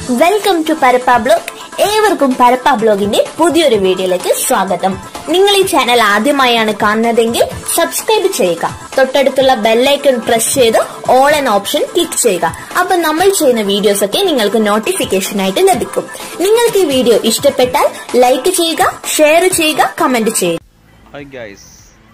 Welcome to Parappa blog ഏവർക്കും പരപ്പ ബ്ലോഗിന്റെ പുതിയൊരു വീഡിയോയിലേക്ക് സ്വാഗതം നിങ്ങൾ ഈ ചാനൽ ആദ്യമായാണ് കാണുന്നതെങ്കിൽ സബ്സ്ക്രൈബ് ചെയ്യുക തൊട്ടടുത്തുള്ള ബെല്ലൈക്കൺ പ്രസ് ചെയ്ത് ഓൾ എൻ ഓപ്ഷൻ ക്ലിക്ക് ചെയ്യുക അപ്പൊ നമ്മൾ ചെയ്യുന്ന വീഡിയോസ് ഒക്കെ നിങ്ങൾക്ക് നോട്ടിഫിക്കേഷൻ ആയിട്ട് ലഭിക്കും നിങ്ങൾക്ക് ഈ വീഡിയോ ഇഷ്ടപ്പെട്ടാൽ ലൈക്ക് ചെയ്യുക ഷെയർ ചെയ്യുക കമന്റ് ചെയ്യുക ഹായ് ഗായ്സ്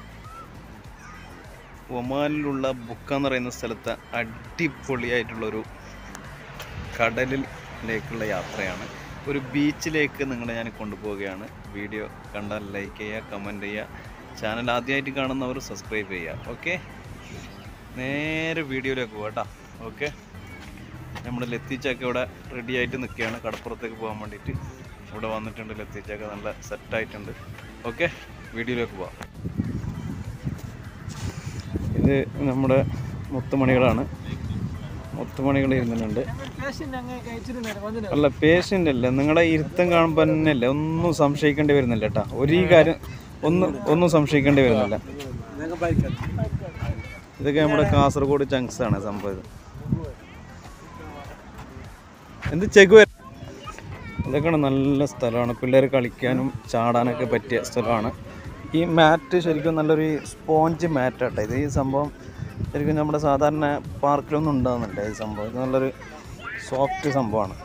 ഒമാനിലുള്ള ബുക്ക എന്ന് പറയുന്ന സ്ഥലത്ത് അടിപൊളിയായിട്ടുള്ളൊരു കടലിലേക്കുള്ള യാത്രയാണ് ഒരു ബീച്ചിലേക്ക് നിങ്ങളെ ഞാൻ കൊണ്ടുപോവുകയാണ് വീഡിയോ കണ്ടാൽ ലൈക്ക് ചെയ്യുക കമൻറ്റ് ചെയ്യുക ചാനൽ ആദ്യമായിട്ട് കാണുന്നവർ സബ്സ്ക്രൈബ് ചെയ്യുക ഓക്കെ നേരെ വീഡിയോയിലേക്ക് പോകാം കേട്ടോ ഓക്കെ നമ്മൾ ലത്തിച്ചൊക്കെ ഇവിടെ റെഡി ആയിട്ട് നിൽക്കുകയാണ് കടപ്പുറത്തേക്ക് പോകാൻ വേണ്ടിയിട്ട് ഇവിടെ വന്നിട്ടുണ്ട് ലത്തിച്ചൊക്കെ നല്ല സെറ്റായിട്ടുണ്ട് ഓക്കെ വീഡിയോയിലേക്ക് പോവാം ഇത് നമ്മുടെ മുത്തുമണികളാണ് മുത്തുമണികൾ ഇരുന്നിട്ടുണ്ട് അല്ല പേഷ്യൻ്റ് അല്ല നിങ്ങളുടെ ഇരുത്തം കാണുമ്പോൾ തന്നെയല്ലേ ഒന്നും സംശയിക്കേണ്ടി വരുന്നില്ല കേട്ടോ ഒരു കാര്യം ഒന്നും ഒന്നും സംശയിക്കേണ്ടി വരുന്നില്ല ഇതൊക്കെ നമ്മുടെ കാസർഗോഡ് ചങ്ക്സ് ആണ് സംഭവം ഇത്. എന്ത് ചെകു ഇതൊക്കെയാണ് നല്ല സ്ഥലമാണ് പിള്ളേർ കളിക്കാനും ചാടാനൊക്കെ പറ്റിയ സ്ഥലമാണ് ഈ മാറ്റ് ശരിക്കും നല്ലൊരു സ്പോഞ്ച് മാറ്റ് കേട്ടോ ഇത് ഈ സംഭവം ശരിക്കും നമ്മുടെ സാധാരണ പാർക്കിലൊന്നും ഉണ്ടാകുന്നില്ല ഈ സംഭവം ഇത് നല്ലൊരു സോഫ്റ്റ് സംഭവമാണ്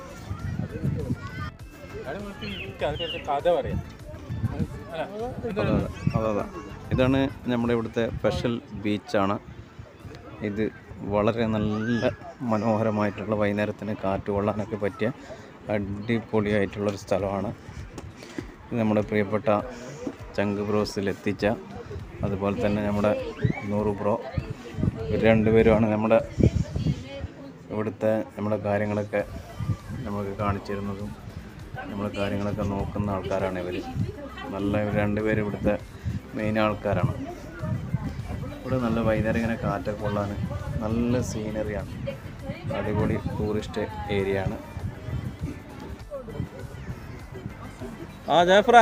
അതെ അതെ അതെ അതെ ഇതാണ് നമ്മുടെ ഇവിടുത്തെ സ്പെഷ്യൽ ബീച്ചാണ് ഇത് വളരെ നല്ല മനോഹരമായിട്ടുള്ള വൈകുന്നേരത്തിന് കാറ്റ് കൊള്ളാനൊക്കെ പറ്റിയ അടിപൊളിയായിട്ടുള്ളൊരു സ്ഥലമാണ് ഇത് നമ്മുടെ പ്രിയപ്പെട്ട ചങ്ക് ബ്രോസിൽ എത്തിച്ച അതുപോലെ തന്നെ നമ്മുടെ നൂറ് ബ്രോ ഇവർ രണ്ടുപേരുമാണ് നമ്മുടെ ഇവിടുത്തെ നമ്മുടെ കാര്യങ്ങളൊക്കെ നമുക്ക് കാണിച്ചു തരുന്നതും നമ്മുടെ കാര്യങ്ങളൊക്കെ നോക്കുന്ന ആൾക്കാരാണ് ഇവർ നല്ല ഇവർ രണ്ടുപേരും ഇവിടുത്തെ മെയിൻ ആൾക്കാരാണ് ഇവിടെ നല്ല വൈകുന്നേരം ഇങ്ങനെ കാറ്റൊക്കെ കൊള്ളാൻ നല്ല സീനറിയാണ് അടിപൊളി ടൂറിസ്റ്റ് ഏരിയ ആണ് ആ ജാഫറ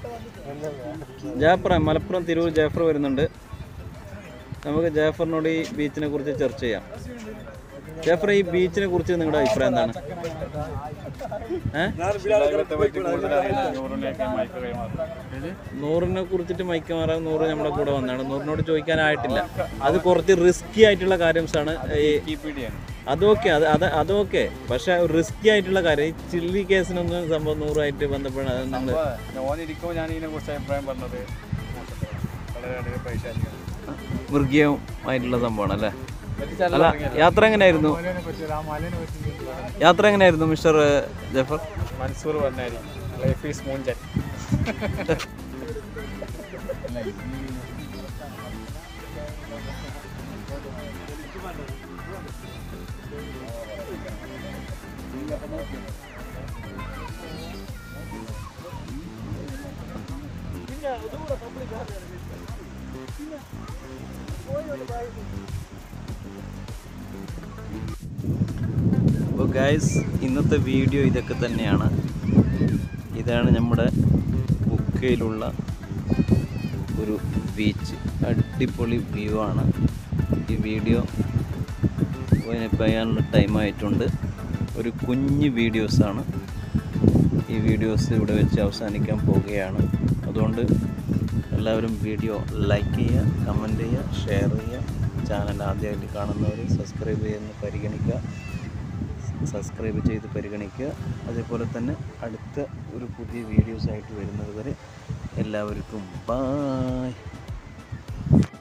ജാഫറ മലപ്പുറം തിരൂർ ജാഫർ വരുന്നുണ്ട് നമുക്ക് ജാഫറിനോട് ഈ ബീച്ചിനെ കുറിച്ച് ചർച്ച ചെയ്യാം ജാഫർ ഈ ബീച്ചിനെ കുറിച്ച് നിങ്ങളുടെ അഭിപ്രായം എന്താണ് ഏ? നൂറിനെ കുറിച്ചിട്ട് മൈക്ക് മാറാൻ നൂറ് നമ്മുടെ കൂടെ വന്നാണ് നൂറിനോട് ചോദിക്കാനായിട്ടില്ല അത് കുറച്ച് റിസ്കി ആയിട്ടുള്ള കാര്യംസാണ് ഈ അതൊക്കെ അത് അത് അതൊക്കെ പക്ഷെ റിസ്കി ആയിട്ടുള്ള കാര്യം ഈ ചില്ലി കേസിനൊന്നും സംഭവം നൂറായിട്ട് ബന്ധപ്പെടാൻ അത് നമ്മൾ ഓനിരിക്കുമ്പോൾ ഞാൻ ഇതിനെ കുറിച്ച് അഭിപ്രായം പറഞ്ഞത് വളരെ അധികം പൈശാചികം മൃഗീയമായിട്ടുള്ള സംഭവമാണ് അല്ലേ അല്ല യാത്ര എങ്ങനെയായിരുന്നു പറ്റി ആ മലേനെ പറ്റി യാത്ര എങ്ങനെയായിരുന്നു മിസ്റ്റർ ജഫർ മൻസൂർ പറഞ്ഞായിരിക്കും ലൈഫ് ഈസ് മൂഞ്ചൻ അപ്പോൾ ഗൈസ് ഇന്നത്തെ വീഡിയോ ഇതൊക്കെ തന്നെയാണ് ഇതാണ് നമ്മുടെ ബുക്കയിലുള്ള ഒരു ബീച്ച് അടിപൊളി വ്യൂ ആണ് ഈ വീഡിയോ പറയാനുള്ള ടൈമായിട്ടുണ്ട് ഒരു കുഞ്ഞ് വീഡിയോസാണ് ഈ വീഡിയോസ് ഇവിടെ വെച്ച് അവസാനിക്കാൻ പോവുകയാണ് അതുകൊണ്ട് എല്ലാവരും വീഡിയോ ലൈക്ക് ചെയ്യുക കമൻറ്റ് ചെയ്യുക ഷെയർ ചെയ്യുക ചാനൽ ആദ്യമായിട്ട് കാണുന്നവർ സബ്സ്ക്രൈബ് ചെയ്യുന്ന പരിഗണിക്കുക സബ്സ്ക്രൈബ് ചെയ്ത് പരിഗണിക്കുക അതേപോലെ തന്നെ അടുത്ത ഒരു പുതിയ വീഡിയോസ് ആയിട്ട് വരുന്നത് വരെ എല്ലാവർക്കും ബായ്